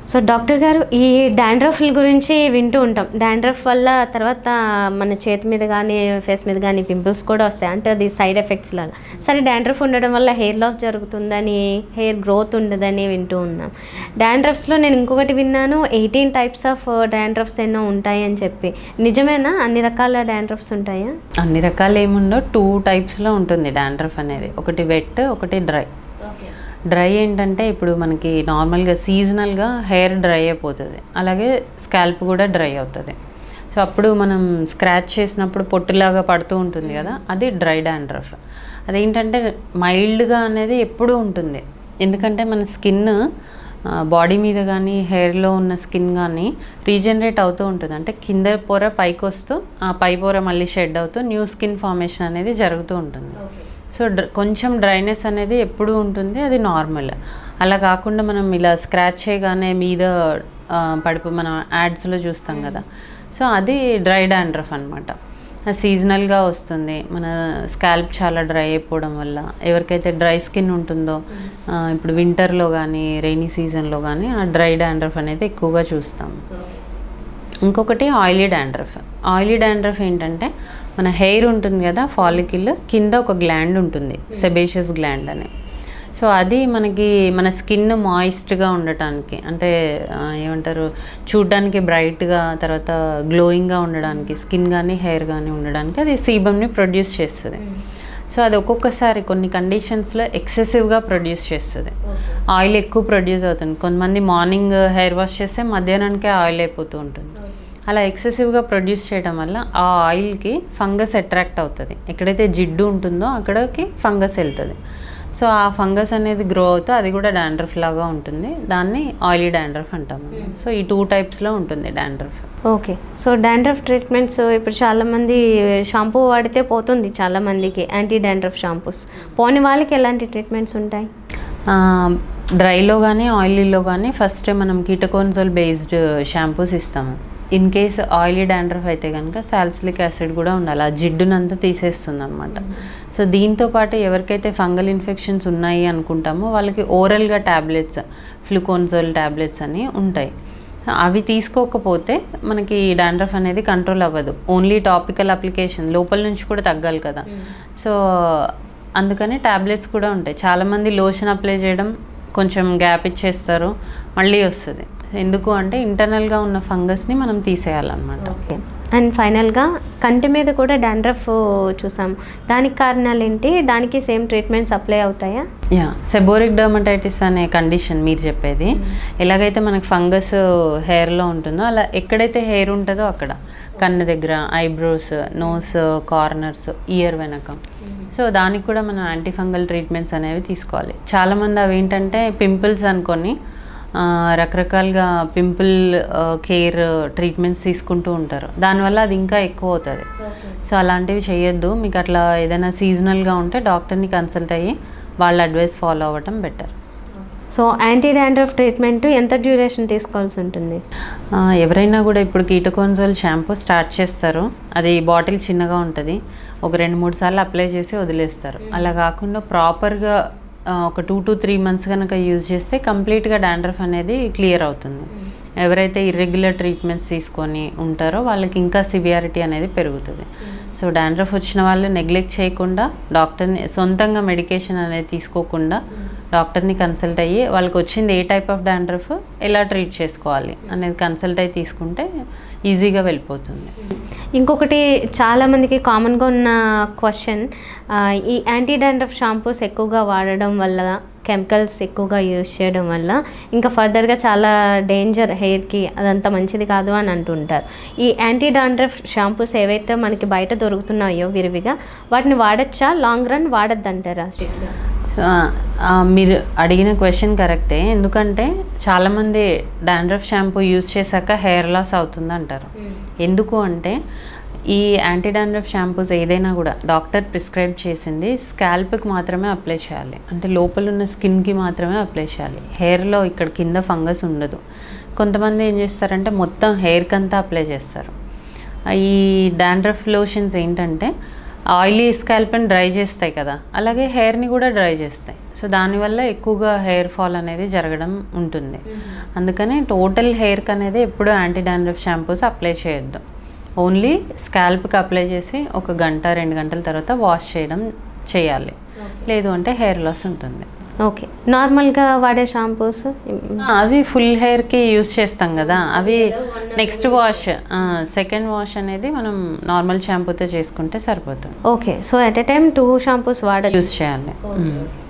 So doctor గారు ఈ డాండ్రఫ్ల గురించి వింటూ ఉంటాం డాండ్రఫ్ వల్ల తర్వాత మన చేతి మీద కానీ ఫేస్ మీద కానీ పింపుల్స్ కూడా వస్తాయి అంటే అది సైడ్ ఎఫెక్ట్స్ లాగా సరే డాండ్రఫ్ ఉండడం వల్ల హెయిర్ లాస్ జరుగుతుందని హెయిర్ గ్రోత్ ఉండదని వింటూ ఉన్నాం డాండ్రఫ్స్లో నేను ఇంకొకటి విన్నాను ఎయిటీన్ టైప్స్ ఆఫ్ డాండ్రఫ్స్ ఎన్నో ఉంటాయి అని చెప్పి నిజమేనా అన్ని రకాల డాండ్రఫ్స్ ఉంటాయా అన్ని రకాలు ఏముండో టూ టైప్స్లో ఉంటుంది డాండ్రఫ్ అనేది ఒకటి వెట్ ఒకటి డ్రై డ్రై ఏంటంటే ఇప్పుడు మనకి నార్మల్గా సీజనల్గా హెయిర్ డ్రై అయిపోతుంది అలాగే స్కాల్ప్ కూడా డ్రై అవుతుంది సో అప్పుడు మనం స్క్రాచ్ చేసినప్పుడు పొట్టులాగా పడుతూ ఉంటుంది కదా అది డ్రై డాండ్రఫ్ అదేంటంటే మైల్డ్గా అనేది ఎప్పుడూ ఉంటుంది ఎందుకంటే మన స్కిన్ బాడీ మీద కానీ హెయిర్లో ఉన్న స్కిన్ కానీ రీజనరేట్ అవుతూ ఉంటుంది అంటే కింద పొర పైకి వస్తూ ఆ పై పొర మళ్ళీ షెడ్ అవుతూ న్యూ స్కిన్ ఫార్మేషన్ అనేది జరుగుతూ ఉంటుంది సో డ్ర కొంచెం డ్రైనెస్ అనేది ఎప్పుడూ ఉంటుంది అది నార్మల్ అలా కాకుండా మనం ఇలా స్క్రాచ్ చేయగానే మీద ఆ, పడిపో మనం యాడ్స్లో చూస్తాం కదా సో అది డ్రై డాండ్రఫ్ అనమాట సీజనల్గా వస్తుంది మన స్కాల్ప్ చాలా డ్రై అయిపోవడం వల్ల ఎవరికైతే డ్రై స్కిన్ ఉంటుందో ఆ, ఇప్పుడు వింటర్లో కానీ రైనీ సీజన్లో కానీ ఆ డ్రై డాండ్రఫ్ అనేది ఎక్కువగా చూస్తాం ఇంకొకటి ఆయిలీ డాండ్రఫ్ ఆయిలీ డాండ్రఫ్ ఏంటంటే మన హెయిర్ ఉంటుంది కదా ఫాలికిల్ కింద ఒక గ్లాండ్ ఉంటుంది సెబేషియస్ గ్లాండ్ అని సో అది మనకి మన స్కిన్ మాయిస్ట్గా ఉండటానికి అంటే ఆ, ఏమంటారు చూడ్డానికి బ్రైట్గా తర్వాత గ్లోయింగ్గా ఉండడానికి స్కిన్ కానీ హెయిర్ కానీ ఉండడానికి అది సీబమ్ని ప్రొడ్యూస్ చేస్తుంది సో అది ఒక్కొక్కసారి కొన్ని కండిషన్స్లో ఎక్సెసివ్గా ప్రొడ్యూస్ చేస్తుంది ఆయిల్ ఎక్కువ ప్రొడ్యూస్ అవుతుంది కొంతమంది మార్నింగ్ హెయిర్ వాష్ చేస్తే మధ్యాహ్నానికే ఆయిల్ అయిపోతూ ఉంటుంది అలా ఎక్సెసివ్గా ప్రొడ్యూస్ చేయడం వల్ల ఆ ఆయిల్కి ఫంగస్ అట్రాక్ట్ అవుతుంది ఎక్కడైతే జిడ్డు ఉంటుందో అక్కడికి ఫంగస్ వెళ్తుంది సో ఆ ఫంగస్ అనేది గ్రో అవుతూ అది కూడా డాండ్రఫ్ లాగా ఉంటుంది దాన్ని ఆయిలీ డాండ్రఫ్ అంటాం మనం. సో ఈ టూ టైప్స్లో ఉంటుంది dandruff okay so dandruff treatments ఇప్పుడు చాలామంది షాంపూ వాడితే పోతుంది చాలామందికి యాంటీ డాండ్రఫ్ షాంపూస్ పోని వాళ్ళకి ఎలాంటి ట్రీట్మెంట్స్ ఉంటాయి ఆ, డ్రైలో కానీ ఆయిలీలో కానీ ఫస్ట్ మనం కీటకోన్జోల్ బేస్డ్ షాంపూస్ ఇస్తాము ఇన్ కేస్ ఆయిలీ డాండ్రఫ్ అయితే కనుక సాల్సిలిక్ యాసిడ్ కూడా ఉండాలి ఆ జిడ్డునంతా తీసేస్తుంది అనమాట సో దీంతో పాటు ఎవరికైతే ఫంగల్ ఇన్ఫెక్షన్స్ ఉన్నాయి అనుకుంటామో వాళ్ళకి ఓరల్గా ట్యాబ్లెట్స్ ఫ్లూకోన్జోల్ ట్యాబ్లెట్స్ అని ఉంటాయి అవి తీసుకోకపోతే మనకి డాండ్రఫ్ అనేది కంట్రోల్ అవ్వదు ఓన్లీ టాపికల్ అప్లికేషన్ లోపల నుంచి కూడా తగ్గాలి కదా సో అందుకని ట్యాబ్లెట్స్ కూడా ఉంటాయి చాలామంది లోషన్ అప్లై చేయడం కొంచెం గ్యాప్ ఇచ్చేస్తారు మళ్ళీ వస్తుంది ఎందుకు అంటే ఇంటర్నల్గా ఉన్న ఫంగస్ని మనం తీసేయాలన్నమాట ఓకే అండ్ ఫైనల్గా కంటి మీద కూడా డాండ్రఫ్ చూసాం దానికి కారణాలు ఏంటి దానికి సేమ్ ట్రీట్మెంట్స్ అప్లై అవుతాయా యా సెబోరిక్ డర్మటైటిస్ అనే కండిషన్ మీరు చెప్పేది ఎలాగైతే మనకి ఫంగస్ హెయిర్లో ఉంటుందో అలా ఎక్కడైతే హెయిర్ ఉంటుందో అక్కడ కన్ను దగ్గర ఐబ్రోస్ నోస్ కార్నర్స్ ఇయర్ వెనక సో దానికి కూడా మనం యాంటీఫంగల్ ట్రీట్మెంట్స్ అనేవి తీసుకోవాలి చాలామంది అవి ఏంటంటే పింపుల్స్ అనుకొని ఆ, రకరకాలుగా పింపుల్ కేర్ ట్రీట్మెంట్స్ తీసుకుంటూ ఉంటారు దానివల్ల అది ఇంకా ఎక్కువ అవుతుంది సో అలాంటివి చేయొద్దు మీకు అట్లా ఏదైనా సీజనల్గా ఉంటే డాక్టర్ని కన్సల్ట్ అయ్యి వాళ్ళ అడ్వైస్ ఫాలో అవ్వటం better so anti dandruff treatment ఎంత డ్యూరేషన్ తీసుకోవాల్సి ఉంటుంది ఎవరైనా కూడా ఇప్పుడు కీటకోన్జోల్ షాంపూ స్టార్ట్ చేస్తారు అది బాటిల్ చిన్నగా ఉంటుంది ఒక రెండు మూడు సార్లు అప్లై చేసి వదిలేస్తారు అలా కాకుండా ప్రాపర్గా ఒక టూ టు త్రీ మంత్స్ కనుక యూజ్ చేస్తే కంప్లీట్గా డాండ్రఫ్ అనేది క్లియర్ అవుతుంది ఎవరైతే ఇర్రెగ్యులర్ ట్రీట్మెంట్స్ తీసుకొని ఉంటారో వాళ్ళకి ఇంకా సివియారిటీ అనేది పెరుగుతుంది సో డాండ్రఫ్ వచ్చిన వాళ్ళు నెగ్లెక్ట్ చేయకుండా డాక్టర్ని సొంతంగా మెడికేషన్ అనేది తీసుకోకుండా డాక్టర్ని కన్సల్ట్ అయ్యి వాళ్ళకి వచ్చింది ఏ టైప్ ఆఫ్ డాండ్రఫ్ ఎలా ట్రీట్ చేసుకోవాలి అనేది కన్సల్ట్ అయ్యి తీసుకుంటే ఈజీగా వెళ్ళిపోతుంది ఇంకొకటి చాలామందికి కామన్గా ఉన్న క్వశ్చన్ ఈ యాంటీ డాండ్రఫ్ షాంపూస్ ఎక్కువగా వాడడం వల్ల కెమికల్స్ ఎక్కువగా యూజ్ చేయడం వల్ల ఇంకా ఫర్దర్గా చాలా డేంజర్ హెయిర్కి అదంతా మంచిది కాదు అని అంటుంటారు ఈ యాంటీ డాండ్రఫ్ షాంపూస్ ఏవైతే మనకి బయట దొరుకుతున్నాయో విరివిగా వాటిని వాడచ్చా లాంగ్ రన్ వాడద్దంటారా ఆ, ఆ, మీరు అడిగిన క్వశ్చన్ కరెక్టే ఎందుకంటే చాలామంది డాండ్రఫ్ షాంపూ యూజ్ చేశాక హెయిర్ లాస్ అవుతుంది అంటారు ఎందుకు అంటే ఈ యాంటీ డాండ్రఫ్ షాంపూస్ ఏదైనా కూడా డాక్టర్ ప్రిస్క్రైబ్ చేసింది స్కాల్ప్కి మాత్రమే అప్లై చేయాలి అంటే లోపల ఉన్న స్కిన్కి మాత్రమే అప్లై చేయాలి హెయిర్లో ఇక్కడ కింద ఫంగస్ ఉండదు కొంతమంది ఏం చేస్తారంటే మొత్తం హెయిర్కి అంతా అప్లై చేస్తారు ఈ డాండ్రఫ్ లోషన్స్ ఏంటంటే ఆయిలీ స్కాల్ప్ని డ్రై చేస్తాయి కదా అలాగే హెయిర్ని కూడా డ్రై చేస్తాయి సో దానివల్ల ఎక్కువగా హెయిర్ ఫాల్ అనేది జరగడం ఉంటుంది అందుకని టోటల్ హెయిర్కి అనేది ఎప్పుడు యాంటీ డాండ్రఫ్ షాంపూస్ అప్లై చేయొద్దు ఓన్లీ స్కాల్ప్కి అప్లై చేసి ఒక గంట రెండు గంటల తర్వాత వాష్ చేయడం చేయాలి లేదు అంటే హెయిర్ లాస్ ఉంటుంది ఓకే నార్మల్గా వాడే షాంపూస్ ఆ, అవి ఫుల్ హెయిర్కి యూస్ చేస్తాం కదా అవి నెక్స్ట్ వాష్ సెకండ్ వాష్ అనేది మనం నార్మల్ షాంపూతో చేసుకుంటే సరిపోతుంది okay so at a time two shampoos వాడాలి యూస్ చేయాలి మ్మ్.